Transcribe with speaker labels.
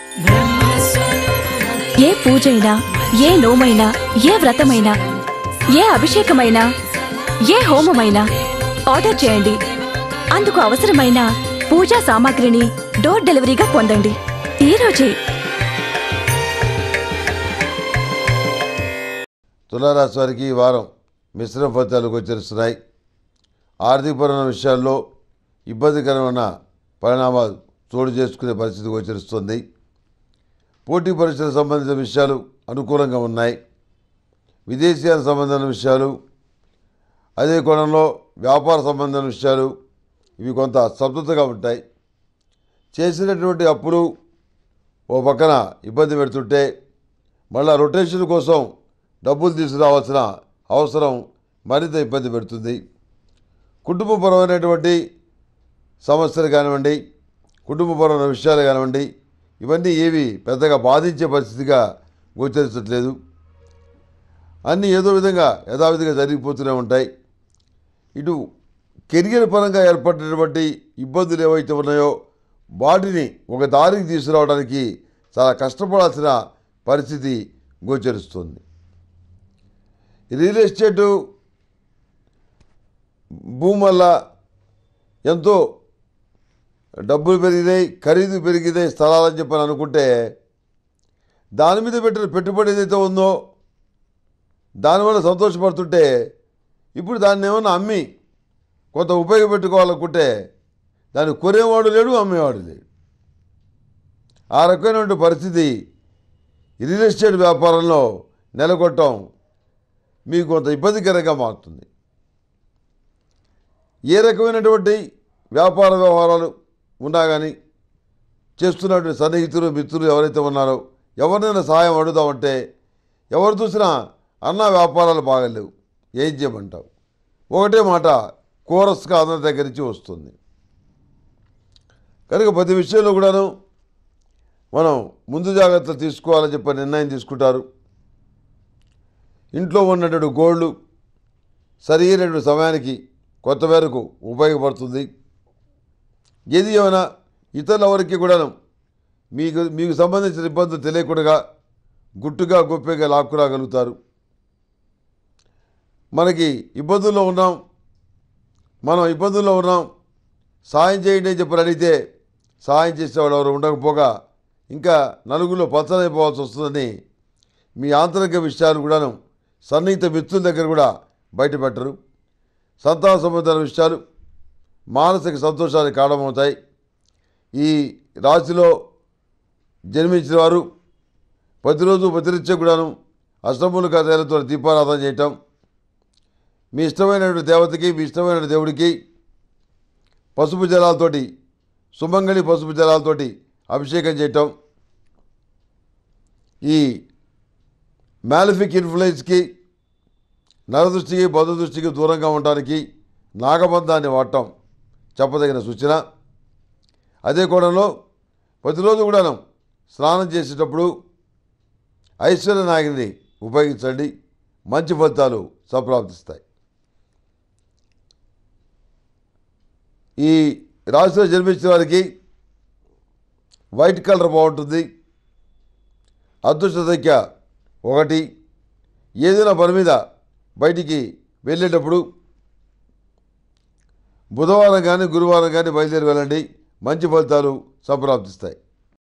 Speaker 1: ఏ పూజైనా ఏ నోమైనా ఏ వ్రతమైనా ఏ అభిషేకమైనా ఏ హోమమైనా ఆర్డర్ చేయండి అందుకు అవసరమైన పూజా సామాగ్రిని డోర్ డెలివరీగా పొందండి ఈ రోజే
Speaker 2: తులారాశి వారికి ఈ వారం మిశ్రమ ఫలితాలు గోచరిస్తున్నాయి ఆర్థికపరమైన విషయాల్లో ఇబ్బందికరమైన పరిణామాలు చోటు చేసుకునే పరిస్థితి గోచరిస్తుంది పోటీ పరీక్షలకు సంబంధించిన విషయాలు అనుకూలంగా ఉన్నాయి విదేశీయాలకు సంబంధించిన విషయాలు అదే కోణంలో వ్యాపార సంబంధమైన విషయాలు ఇవి కొంత సంతృప్తిగా ఉంటాయి చేసినటువంటి అప్పులు ఓ పక్కన ఇబ్బంది పెడుతుంటే మళ్ళా రొటేషన్ కోసం డబ్బులు తీసుకురావాల్సిన అవసరం మరింత ఇబ్బంది పెడుతుంది కుటుంబపరమైనటువంటి సమస్యలు కానివ్వండి కుటుంబపరమైన విషయాలు కానివ్వండి ఇవన్నీ ఏవి పెద్దగా బాధించే పరిస్థితిగా గోచరించట్లేదు అన్నీ ఏదో విధంగా యథావిధిగా జరిగిపోతూనే ఉంటాయి ఇటు కెరియర్ పరంగా ఏర్పడినటువంటి ఇబ్బందులు ఏవైతే ఉన్నాయో వాటిని ఒక దారికి తీసుకురావడానికి చాలా కష్టపడాల్సిన పరిస్థితి గోచరిస్తుంది రియల్ ఎస్టేటు భూమి వల్ల ఎంతో డబ్బులు పెరిగినాయి ఖరీదు పెరిగినాయి స్థలాలని చెప్పని అనుకుంటే దాని మీద పెట్టిన పెట్టుబడి ఏదైతే ఉందో దానివల్ల సంతోషపడుతుంటే ఇప్పుడు దాన్ని ఏమన్నా అమ్మి కొంత ఉపయోగపెట్టుకోవాలనుకుంటే దాన్ని కొనేవాడు లేడు అమ్మేవాడు లేడు ఆ రకమైనటువంటి పరిస్థితి రియల్ ఎస్టేట్ వ్యాపారంలో నెలకొట్టడం మీకు కొంత ఇబ్బందికరంగా మారుతుంది ఏ రకమైనటువంటి వ్యాపార వ్యవహారాలు ఉన్నా కానీ చేస్తున్నటువంటి సన్నిహితులు మిత్రులు ఎవరైతే ఉన్నారో ఎవరినైనా సహాయం అడుగుదామంటే ఎవరు చూసినా అన్న వ్యాపారాలు బాగలేవు ఏం చేయమంటావు ఒకటే మాట కోరస్గా అందరి దగ్గర నుంచి వస్తుంది కనుక ప్రతి విషయంలో కూడాను మనం ముందు జాగ్రత్తలు తీసుకోవాలని చెప్పి నిర్ణయం తీసుకుంటారు ఇంట్లో ఉన్నటువంటి గోల్డ్ సరైనటువంటి సమయానికి కొత్త మేరకు ఉపయోగపడుతుంది ఏది ఏమైనా ఇతరుల ఎవరికి కూడాను మీకు మీకు సంబంధించిన ఇబ్బందులు తెలియకుండా గుట్టుగా గొప్పగా లాక్కురాగలుగుతారు మనకి ఇబ్బందుల్లో ఉన్నాం మనం ఇబ్బందుల్లో ఉన్నాం సాయం చేయండి అని చెప్పి అడిగితే సాయం చేసేవాడు ఎవరు ఉండకపోగా ఇంకా నలుగురిలో పచ్చనైపోవాల్సి వస్తుందని మీ ఆంతరిక విషయాలు కూడాను సన్నిహిత మిత్రుల దగ్గర కూడా బయటపెట్టరు సంతాన సంబంధాల విషయాలు మానసిక సంతోషానికి కారణమవుతాయి ఈ రాశిలో జన్మించిన వారు ప్రతిరోజు ప్రతినిత్యం కూడాను అష్టములు కథలతో దీపారాధన చేయటం మీ ఇష్టమైనటువంటి దేవతకి మీ ఇష్టమైన దేవుడికి పసుపు జలాలతోటి సుమంగళి పసుపు జలాలతోటి అభిషేకం చేయటం ఈ మ్యాలిఫిక్ ఇన్ఫ్లుయెన్స్కి నరదృష్టికి బంధు దృష్టికి దూరంగా ఉండడానికి నాగబంధాన్ని వాడటం చెప్పదగిన సూచన అదే కోణంలో ప్రతిరోజు కూడాను స్నానం చేసేటప్పుడు ఐశ్వర్య నాగిని ఉపయోగించండి మంచి ఫలితాలు సంప్రాప్తిస్తాయి ఈ రాశిలో జన్మించిన వారికి వైట్ కలర్ బాగుంటుంది అదృష్ట సంఖ్య ఒకటి ఏదైనా పని మీద బయటికి వెళ్ళేటప్పుడు బుధవారం కానీ గురువారం కానీ బయలుదేరి వెళ్ళండి మంచి ఫలితాలు సంప్రాప్తిస్తాయి